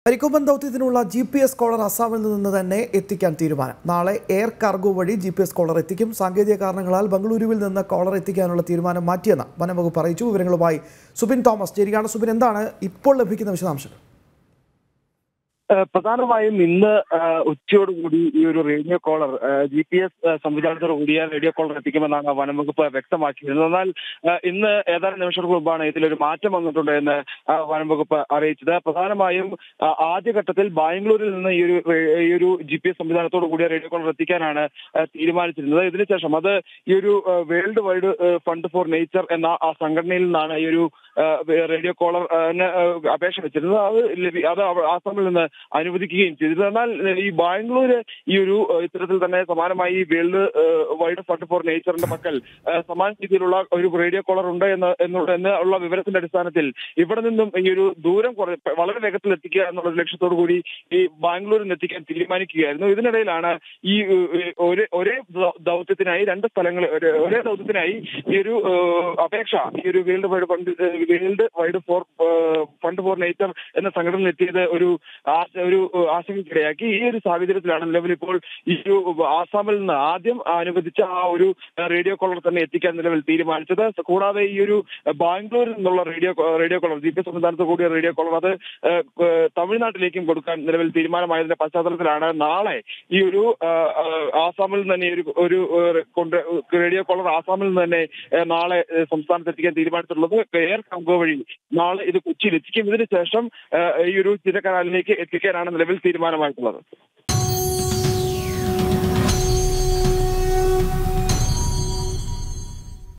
കരിക്കൊമ്പൻ ദൗത്യത്തിനുള്ള G P S collar അസാമിൽ നിന്ന് തന്നെ എത്തിക്കാൻ തീരുമാനം നാളെ എയർ കാർഗോ വഴി ജി പി എസ് കോളർ എത്തിക്കും സാങ്കേതിക കാരണങ്ങളാൽ ബംഗളൂരുവിൽ നിന്ന് കോളർ എത്തിക്കാനുള്ള തീരുമാനം മാറ്റിയെന്ന് വനംവകുപ്പ് അറിയിച്ചു വിവരങ്ങളുമായി സുബിൻ തോമസ് ചേരുകയാണ് സുബിൻ എന്താണ് ഇപ്പോൾ ലഭിക്കുന്ന വിശദാംശങ്ങൾ ഏഹ് പ്രധാനമായും ഇന്ന് ഏഹ് ഉച്ചയോടുകൂടി ഈ ഒരു radio collar G P S സംവിധാനത്തോടു കൂടിയ റേഡിയോ കോളർ എത്തിക്കുമെന്നാണ് വനംവകുപ്പ് വ്യക്തമാക്കിയിരുന്നത് എന്നാൽ ഏഹ് ഇന്ന് ഏതാനും നിമിഷങ്ങൾക്ക് മുമ്പാണ് ഇതിലൊരു മാറ്റം വന്നിട്ടുണ്ട് എന്ന് ആ വനംവകുപ്പ് അറിയിച്ചത് പ്രധാനമായും ആ, ആദ്യഘട്ടത്തിൽ ബാംഗ്ലൂരിൽ നിന്ന് ഈ ഒരു റേ- ഈ ഒരു ജി പി എസ് സംവിധാനത്തോടു കൂടിയ റേഡിയോ കോളർ എത്തിക്കാനാണ് ഏഹ് തീരുമാനിച്ചിരുന്നത് ഇതിനുശേഷം അത് ഈ ഒരു ഏഹ് world wide uh fund for nature എന്ന ആ സംഘടനയിൽ നിന്നാണ് ഈ ഒരു ഏഹ് റേഡിയോ കോളർ ഏഹ് ഏഹ് അപേക്ഷ വെച്ചിരുന്നത് അത് ലഭി- അത് അവ- ആസാമിൽ നിന്ന് അനുവദിക്കുകയും ചെയ്തിരുന്നു എന്നാൽ ഈ ബാംഗ്ലൂര് ഈ ഒരു ഏഹ് ഇത്തരത്തിൽ തന്നെ സമാനമായി ഈ world uh wide fund for നേച്ചറിന്റെ മക്കൾ ഏഹ് സമാന രീതിയിലുള്ള ഒരു റേഡിയോ കോളർ ഉണ്ട് എന്ന് എന്നുള്ള എന്നുള്ള വിവരത്തിന്റെ അടിസ്ഥാനത്തിൽ ഇവിടെ നിന്നും ഈ ഒരു ദൂരം കുറ വളരെ വേഗത്തിൽ എത്തിക്കുക എന്നുള്ള ഒരു ലക്ഷ്യത്തോടു കൂടി ഈ ബാംഗ്ലൂരിൽ നിന്ന് എത്തിക്കാൻ തീരുമാനിക്കുകയായിരുന്നു ഇതിനിടയിലാണ് ഈ ഏഹ്, ഒരേ ഒരേ ദൗ- ദൗത്യത്തിനായി രണ്ട് സ്ഥലങ്ങൾ ഒരു- ഒരേ ദൗത്യത്തിനായി ഈ ഒരു ഏഹ്, അപേക്ഷ ഈ ഒരു world wide fund uh, world wide for uh, fund for nature എന്ന സംഘടനയിൽ എത്തിയത് ഒരു ആ- ഒരു ആശങ്കയ്ക്കിടയാക്കി ഈ ഒരു സാഹചര്യത്തിലാണ് നിലവിൽ ഇപ്പോൾ ഈ ഒരു ആസാമിൽ നിന്ന് ആദ്യം അനുവദിച്ച ആ ഒരു റേഡിയോ കോളർ തന്നെ എത്തിക്കാൻ നിലവിൽ തീരുമാനിച്ചത് കൂടാതെ ഈ ഒരു ബാംഗ്ലൂരിൽ നിന്നുള്ള radio radio collar G P സംവിധാനത്ത് കൂടിയ റേഡിയോ കോളർ അത് ഏഹ്, ഏഹ്, തമിഴ്നാട്ടിലേക്കും കൊടുക്കാൻ നിലവിൽ തീരുമാനമായതിന്റെ പശ്ചാത്തലത്തിലാണ് നാളെ ഈ ഒരു ഏഹ്, ഏഹ്, ആസാമിൽ നിന്ന് തന്നെ ഒരു ഒരു ഏഹ്, കൊണ്ട് റേഡിയോ കോളർ ആസാമിൽ നിന്ന് തന്നെ ഏഹ്, നാളെ ഏഹ്, സംസ്ഥാനത്ത് എത്തിക്കാൻ തീരുമാനിച്ചിട്ടുള്ളത് എയർ കാർഗോ വഴി നാളെ ഇത് കൊച്ചിയിൽ എത്തിക്കും ഇതിന് ശേഷം ഏഹ്, ഈ ഒരു ചിരക്കനാലിലേക്ക് എത്തിക്കാനാണ് നിലവിൽ തീരുമാനമായിട്ടുള്ളത്